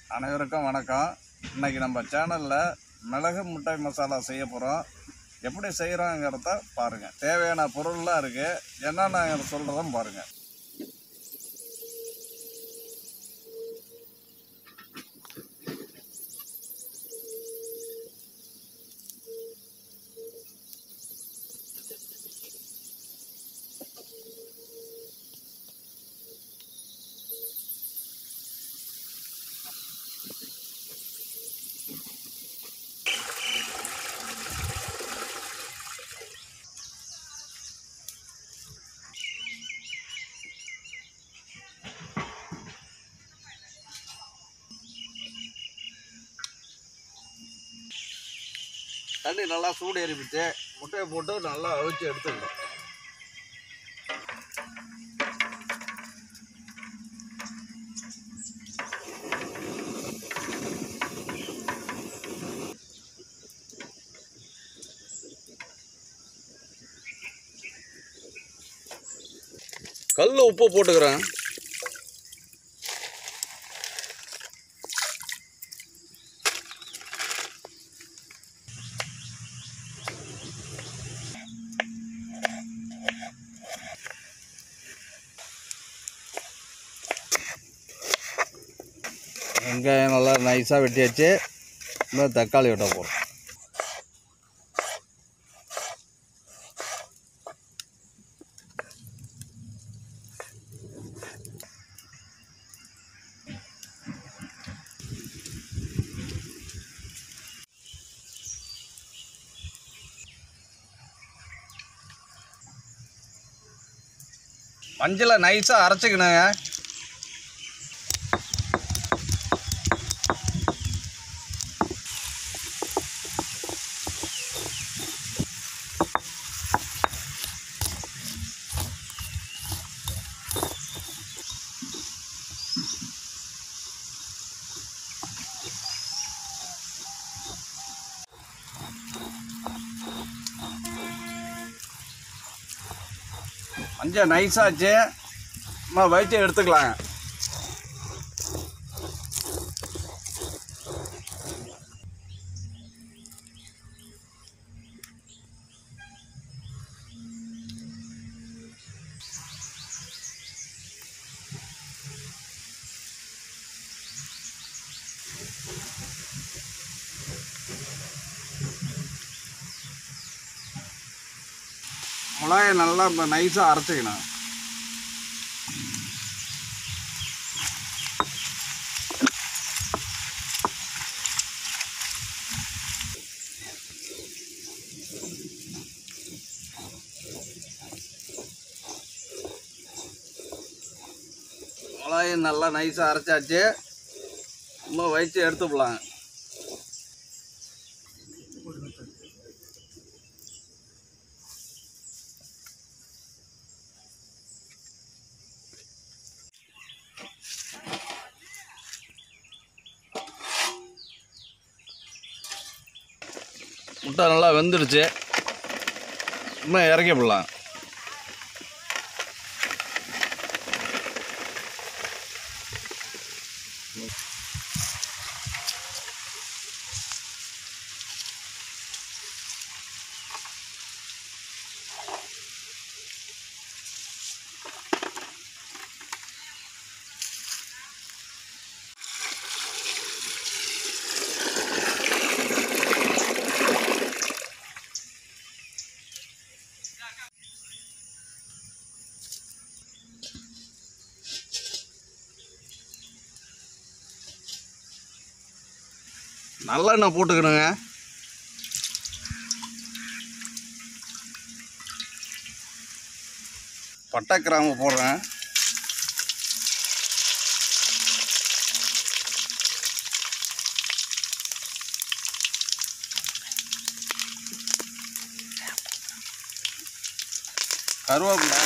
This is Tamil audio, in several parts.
அனைவருக்கும் வணக்கம் இன்னைக்கு நம்ம சேனலில் மிளகு முட்டை மசாலா செய்ய போகிறோம் எப்படி செய்கிறோங்கிறத பாருங்கள் தேவையான பொருள்லாம் இருக்குது என்னென்ன சொல்கிறதும் பாருங்கள் தண்ணி நல்லா சூடு எரிப்பிச்சு முட்டையை போட்டு நல்லா அவிச்சு எடுத்துக்கணும் கல் உப்பு போட்டுக்கிறேன் வெங்காயம் நல்லா நைஸாக வெட்டி வச்சு இன்னும் தக்காளி வெட்ட போகிறோம் மஞ்சளை நைஸாக அரைச்சிக்கணுங்க மஞ்சள் நைஸாச்சு நம்ம வயிற்று எடுத்துக்கலாங்க மிளகாயை நல்லா நைஸாக அரைச்சிக்கணும் மிளகாயை நல்லா நைஸாக அரைச்சாச்சு நம்ம வயிற்று எடுத்துக்கலாம் முட்டை நல்லா வெந்துடுச்சு இன்னும் இறக்கி விடலாம் நல்லெண்ணெய் போட்டுக்கணுங்க பட்டை கிராம்பு போடுறேன் கருவேப்பிலை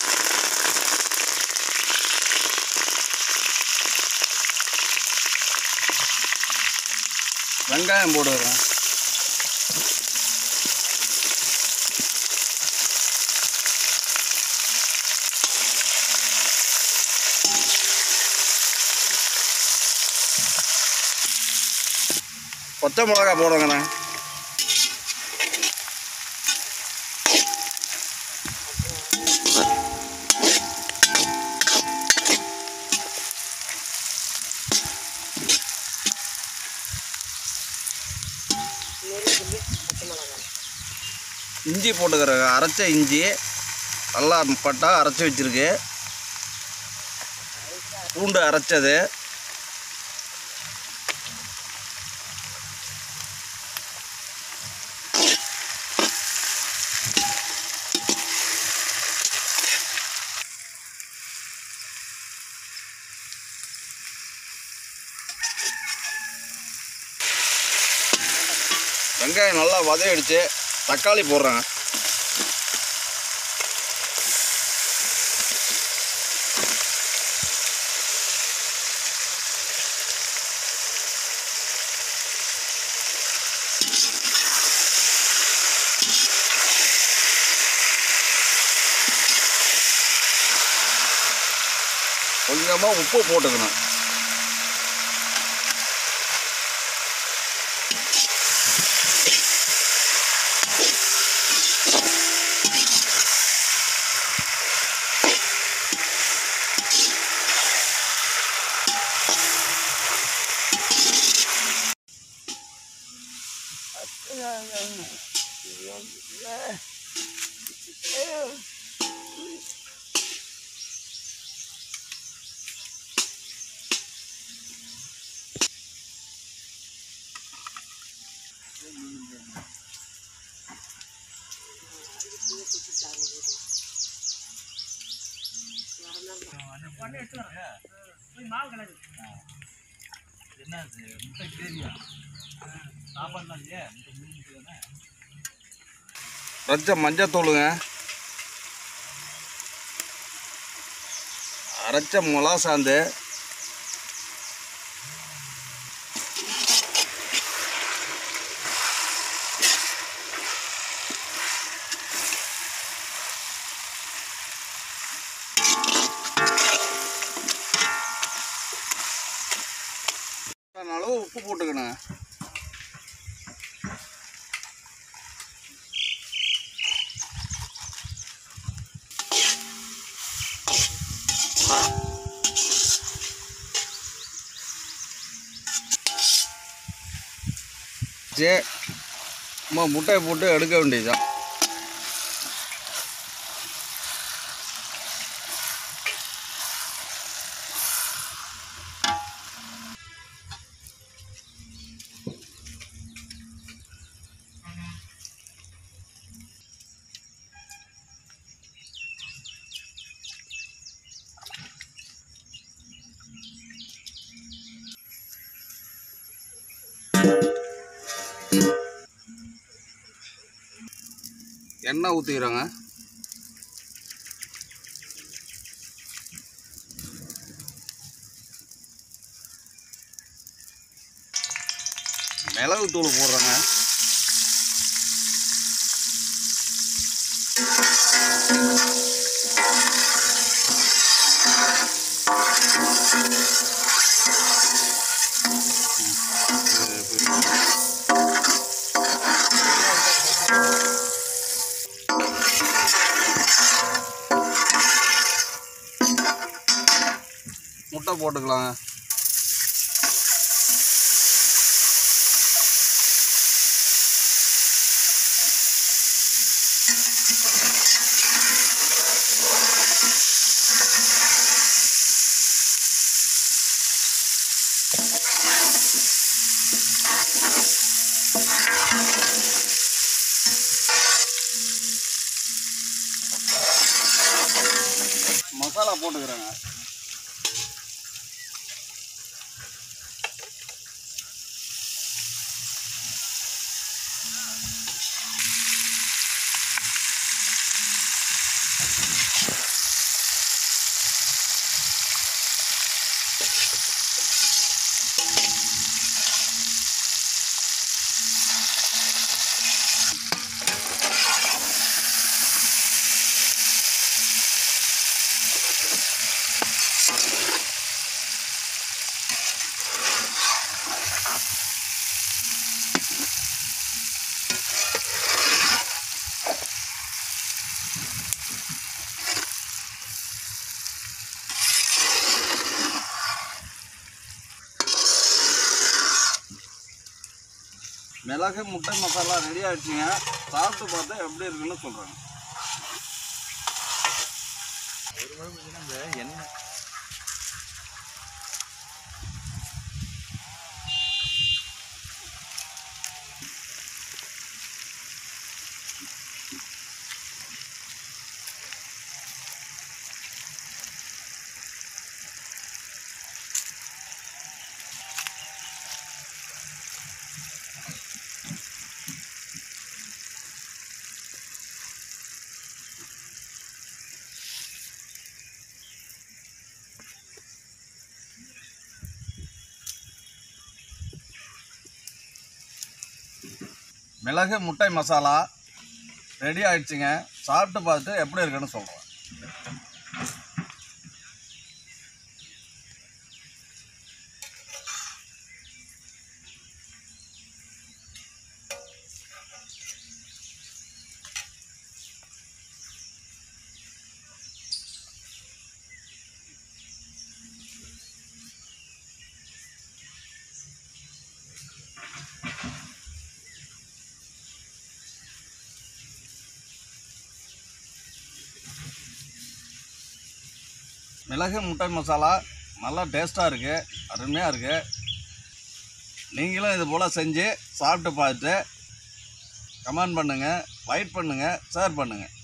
வெங்காயம் போடுறேன் பச்சை மிளகா போடுங்கண்ணே இஞ்சி போட்டுக்கிறேங்க அரைச்ச இஞ்சி நல்லா பட்டா அரைச்சி வச்சிருக்கு பூண்டு அரைச்சது வெங்காயம் நல்லா வதவிடுச்சு தக்காளி போடுறேங்க கொஞ்சமாக உப்பு போட்டுக்கணும் ரச்ச மஞ்சத்தூளுங்க அரைச்ச மிளகா சாந்து அளவு உப்பு போட்டுக்கணுங்க சே அம்மா முட்டையை போட்டு எடுக்க வேண்டியதுதான் எண்ணெய் ஊற்றிக்கிறாங்க மிளகு தூள் போடுறாங்க முட்டை போட்டுக்கலாங்க மசாலா போட்டுக்கிறேங்க மிளகு முட்டை மசாலா ரெடி ஆயிடுச்சுங்க சாப்பிட்டு பார்த்தா எப்படி இருக்குன்னு சொல்கிறேங்க மிளகு முட்டை மசாலா ரெடி ஆயிடுச்சுங்க சாப்பிட்டு பார்த்துட்டு எப்படி இருக்குன்னு சொல்கிறேன் மிளகு முட்டை மசாலா நல்லா டேஸ்ட்டாக இருக்குது அருமையாக இருக்குது நீங்களும் இது போல் செஞ்சு சாப்பிட்டு பார்த்துட்டு கமெண்ட் பண்ணுங்கள் லைக் பண்ணுங்கள் ஷேர் பண்ணுங்கள்